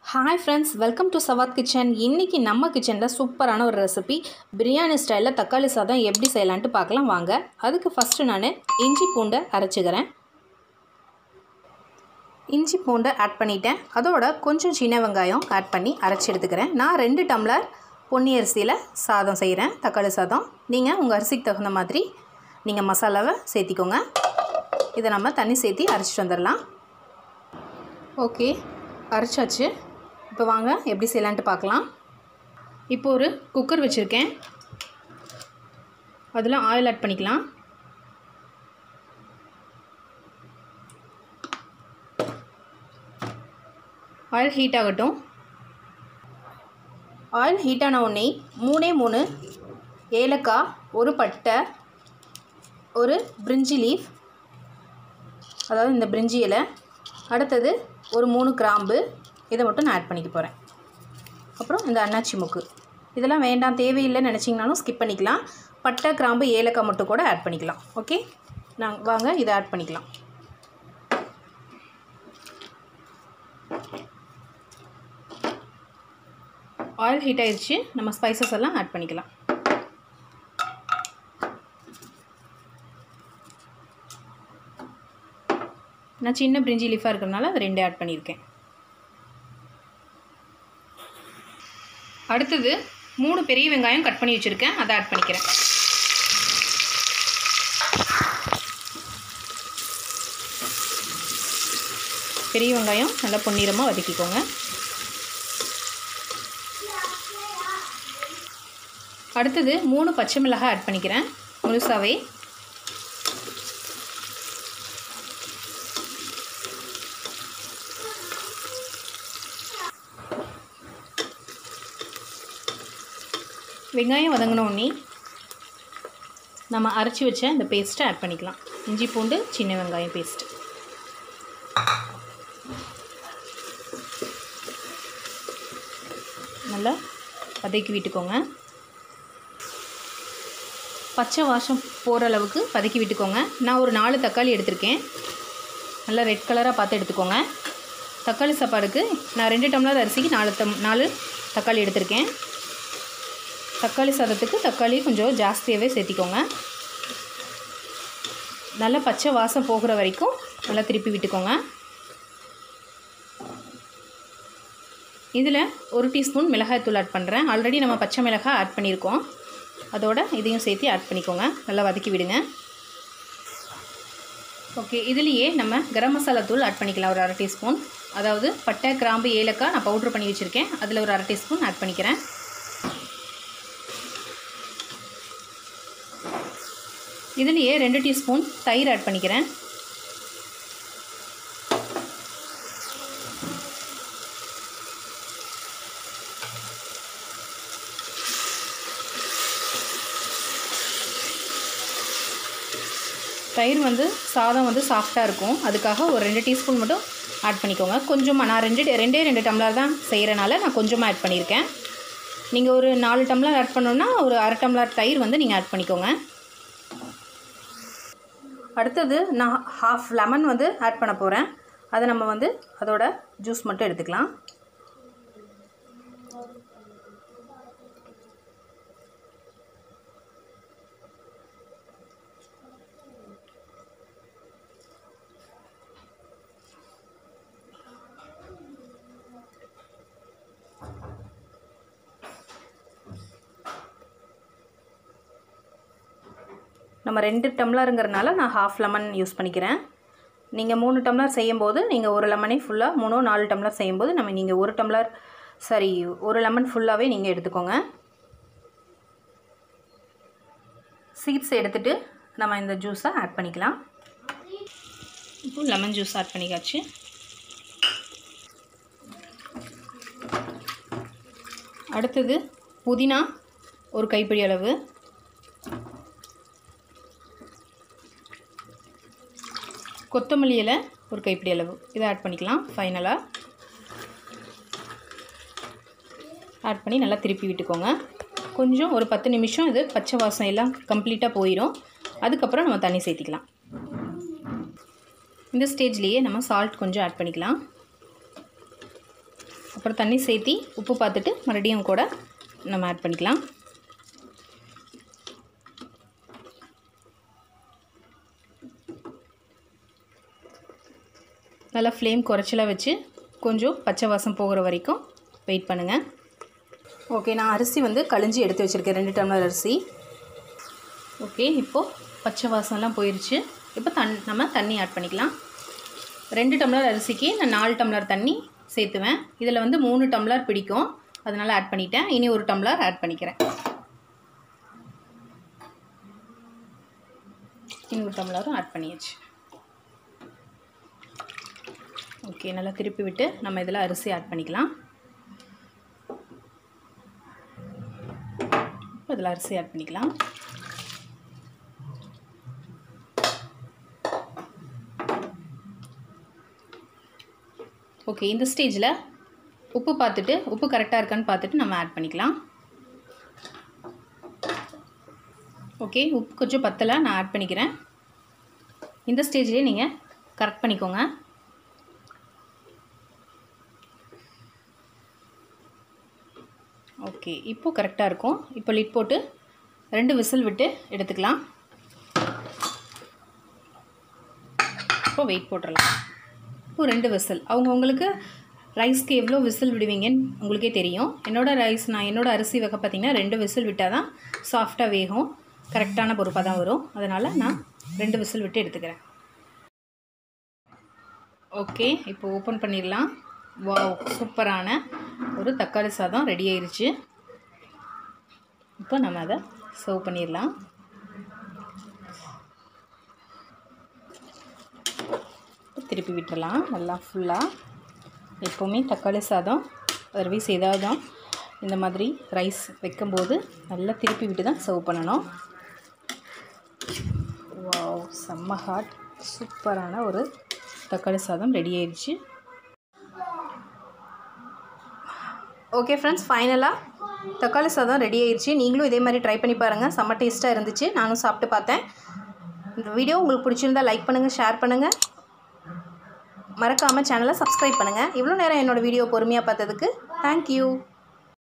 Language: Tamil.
ஹாய் ஃப்ரெண்ட்ஸ் வெல்கம் டு சவாத் கிச்சன் இன்றைக்கி நம்ம கிச்சனில் சூப்பரான ஒரு ரெசிபி பிரியாணி ஸ்டைலில் தக்காளி சாதம் எப்படி செய்யலான்ட்டு பார்க்கலாம் வாங்க அதுக்கு ஃபஸ்ட்டு நான் இஞ்சி பூண்டை அரைச்சிக்கிறேன் இஞ்சி பூண்டை ஆட் பண்ணிட்டேன் அதோட கொஞ்சம் சின்ன வெங்காயம் ஆட் பண்ணி அரைச்சி எடுத்துக்கிறேன் நான் ரெண்டு டம்ளர் பொன்னி அரிசியில் சாதம் செய்கிறேன் தக்காளி சாதம் நீங்கள் உங்கள் அரிசிக்கு தகுந்த மாதிரி நீங்கள் மசாலாவை சேர்த்திக்கோங்க இதை நம்ம தண்ணி சேர்த்தி அரைச்சிட்டு வந்துடலாம் ஓகே அரைச்சாச்சு இப்போ வாங்க எப்படி செய்யலான்ட்டு பார்க்கலாம் இப்போ ஒரு குக்கர் வச்சுருக்கேன் அதில் ஆயில் ஆட் பண்ணிக்கலாம் ஆயில் ஹீட் ஆகட்டும் ஆயில் ஹீட் ஆன உடனே மூணே மூணு ஏலக்காய் ஒரு பட்டை ஒரு பிரிஞ்சி லீஃப் அதாவது இந்த பிரிஞ்சி இலை அடுத்தது ஒரு மூணு கிராம்பு இதை மட்டும் நான் ஆட் பண்ணிக்க போகிறேன் அப்புறம் இந்த அன்னாச்சி முக்கு இதெல்லாம் வேண்டாம் தேவையில்லைன்னு நினச்சிங்கனாலும் ஸ்கிப் பண்ணிக்கலாம் பட்டை கிராம்பு ஏலக்காய் மட்டும் கூட ஆட் பண்ணிக்கலாம் ஓகே நாங்கள் வாங்க இதை ஆட் பண்ணிக்கலாம் ஆயில் ஹீட் ஆயிடுச்சு நம்ம ஸ்பைசஸ் எல்லாம் ஆட் பண்ணிக்கலாம் நான் சின்ன பிரிஞ்சி லீஃபாக இருக்கிறதுனால அது ரெண்டு ஆட் பண்ணியிருக்கேன் அடுத்தது மூணு பெரிய வெங்காயம் கட் பண்ணி வச்சுருக்கேன் அதை ஆட் பண்ணிக்கிறேன் பெரிய வெங்காயம் நல்லா பொன்னிறமாக வதக்கிக்கோங்க அடுத்தது மூணு பச்சை மிளகாய் ஆட் பண்ணிக்கிறேன் முழுசாவே வெங்காயம் வதங்கினோடனே நம்ம அரைச்சி வச்ச இந்த பேஸ்ட்டை ஆட் பண்ணிக்கலாம் இஞ்சி பூண்டு சின்ன வெங்காயம் பேஸ்ட் நல்லா வதக்கி விட்டுக்கோங்க பச்சை வாசம் போகிற அளவுக்கு வதக்கி விட்டுக்கோங்க நான் ஒரு நாலு தக்காளி எடுத்திருக்கேன் நல்லா ரெட் கலராக பார்த்து எடுத்துக்கோங்க தக்காளி சாப்பாடுக்கு நான் ரெண்டு டம்ளர் அரிசிக்கு நாலு தம் நாலு தக்காளி எடுத்திருக்கேன் தக்காளி சாதத்துக்கு தக்காளி கொஞ்சம் ஜாஸ்தியாகவே சேர்த்திக்கோங்க நல்லா பச்சை வாசம் போகிற வரைக்கும் நல்லா திருப்பி விட்டுக்கோங்க இதில் ஒரு டீஸ்பூன் மிளகாய்த்தூள் ஆட் பண்ணுறேன் ஆல்ரெடி நம்ம பச்சை மிளகாய் ஆட் பண்ணியிருக்கோம் அதோட இதையும் சேர்த்து ஆட் பண்ணிக்கோங்க நல்லா வதக்கி விடுங்க ஓகே இதுலேயே நம்ம கரம் மசாலா தூள் ஆட் பண்ணிக்கலாம் ஒரு அரை டீஸ்பூன் அதாவது பட்டை கிராம்பு ஏலக்காய் நான் பவுட்ரு பண்ணி வச்சுருக்கேன் அதில் ஒரு அரை டீஸ்பூன் ஆட் பண்ணிக்கிறேன் இதுலேயே ரெண்டு டீஸ்பூன் தயிர் ஆட் பண்ணிக்கிறேன் தயிர் வந்து சாதம் வந்து சாஃப்டாக இருக்கும் அதுக்காக ஒரு ரெண்டு டீஸ்பூன் மட்டும் ஆட் பண்ணிக்கோங்க கொஞ்சமாக நான் ரெண்டு ரெண்டே ரெண்டு டம்ளர் தான் செய்கிறனால நான் கொஞ்சமாக ஆட் பண்ணியிருக்கேன் நீங்கள் ஒரு நாலு டம்ளர் ஆட் பண்ணோன்னா ஒரு அரை டம்ளர் தயிர் வந்து நீங்கள் ஆட் பண்ணிக்கோங்க அடுத்தது நான் ஹாஃப் லெமன் வந்து ஆட் பண்ண போகிறேன் அதை நம்ம வந்து அதோட ஜூஸ் மட்டும் எடுத்துக்கலாம் நம்ம ரெண்டு டம்ளருங்கிறனால நான் ஹாஃப் லெமன் யூஸ் பண்ணிக்கிறேன் நீங்கள் மூணு டம்ளர் செய்யும்போது நீங்கள் ஒரு லெமனே ஃபுல்லாக மூணோ நாலு டம்ளர் செய்யும்போது நம்ம நீங்கள் ஒரு டம்ளர் சரி ஒரு லெமன் ஃபுல்லாகவே நீங்கள் எடுத்துக்கோங்க சீட்ஸ் எடுத்துகிட்டு நம்ம இந்த ஜூஸை ஆட் பண்ணிக்கலாம் இப்போ லெமன் ஜூஸ் ஆட் பண்ணிக்காச்சு அடுத்தது புதினா ஒரு கைப்பிடி அளவு கொத்தமல்லி இலை ஒரு கைப்பிடி அளவு இதை ஆட் பண்ணிக்கலாம் ஃபைனலாக ஆட் பண்ணி நல்லா திருப்பி விட்டுக்கோங்க கொஞ்சம் ஒரு பத்து நிமிஷம் இது பச்சை வாசம் எல்லாம் கம்ப்ளீட்டாக போயிடும் அதுக்கப்புறம் நம்ம தண்ணி சேர்த்திக்கலாம் இந்த ஸ்டேஜ்லேயே நம்ம சால்ட் கொஞ்சம் ஆட் பண்ணிக்கலாம் அப்புறம் தண்ணி சேர்த்தி உப்பு பார்த்துட்டு மறுபடியும் கூட நம்ம ஆட் பண்ணிக்கலாம் நல்லா ஃப்ளேம் குறைச்சலாக வச்சு கொஞ்சம் பச்சை வாசம் போகிற வரைக்கும் வெயிட் பண்ணுங்கள் ஓகே நான் அரிசி வந்து கழிஞ்சி எடுத்து வச்சுருக்கேன் ரெண்டு டம்ளர் அரிசி ஓகே இப்போது பச்சை வாசம்லாம் போயிடுச்சு இப்போ தண் நம்ம தண்ணி ஆட் பண்ணிக்கலாம் ரெண்டு டம்ளர் அரிசிக்கு நான் நாலு டம்ளர் தண்ணி சேர்த்துவேன் இதில் வந்து மூணு டம்ளர் பிடிக்கும் அதனால் ஆட் பண்ணிட்டேன் இனி ஒரு டம்ளர் ஆட் பண்ணிக்கிறேன் இன்னொரு டம்ளரும் ஆட் பண்ணியாச்சு ஓகே நல்லா திருப்பி விட்டு நம்ம இதில் அரிசி ஆட் பண்ணிக்கலாம் இப்போ இதில் அரிசி ஆட் பண்ணிக்கலாம் ஓகே இந்த ஸ்டேஜில் உப்பு பார்த்துட்டு உப்பு கரெக்டாக இருக்கான்னு பார்த்துட்டு நம்ம ஆட் பண்ணிக்கலாம் ஓகே உப்பு கொஞ்சம் பத்தலை நான் ஆட் பண்ணிக்கிறேன் இந்த ஸ்டேஜ்லேயே நீங்கள் கரெக்ட் பண்ணிக்கோங்க ஓகே இப்போது கரெக்டாக இருக்கும் இப்போ லிட் போட்டு ரெண்டு விசில் விட்டு எடுத்துக்கலாம் இப்போ வெயிட் போட்டுடலாம் இப்போ ரெண்டு விசில் அவங்கவுங்களுக்கு ரைஸ்க்கு எவ்வளோ விசில் விடுவீங்கன்னு உங்களுக்கே தெரியும் என்னோடய ரைஸ் நான் என்னோடய அரிசி வகை பார்த்திங்கன்னா ரெண்டு விசில் விட்டால் தான் சாஃப்டாக வேகும் கரெக்டான பொறுப்பாக தான் வரும் அதனால் நான் ரெண்டு விசில் விட்டு எடுத்துக்கிறேன் ஓகே இப்போ ஓப்பன் பண்ணிடலாம் வாவ் சூப்பரான ஒரு தக்காளி சாதம் ரெடி ஆயிருச்சு இப்போ நம்ம அதை சர்வ் பண்ணிடலாம் திருப்பி விட்டுறலாம் நல்லா ஃபுல்லாக எப்போவுமே தக்காளி சாதம் சர்வீஸ் ஏதாவது தான் இந்த மாதிரி ரைஸ் வைக்கும்போது நல்லா திருப்பி விட்டு தான் சர்வ் பண்ணணும் வாவ் செம்ம ஹாட் சூப்பரான ஒரு தக்காளி சாதம் ரெடி ஆயிடுச்சு ஓகே ஃப்ரெண்ட்ஸ் ஃபைனலாக தக்காளி சாதம் ரெடி ஆயிடுச்சு நீங்களும் இதே மாதிரி ட்ரை பண்ணி பாருங்கள் செம்ம டேஸ்ட்டாக இருந்துச்சு நானும் சாப்பிட்டு பார்த்தேன் இந்த வீடியோ உங்களுக்கு பிடிச்சிருந்தா லைக் பண்ணுங்கள் ஷேர் பண்ணுங்கள் மறக்காமல் சேனலை சப்ஸ்கிரைப் பண்ணுங்கள் இவ்வளோ நேரம் என்னோடய வீடியோ பொறுமையாக பார்த்ததுக்கு தேங்க்யூ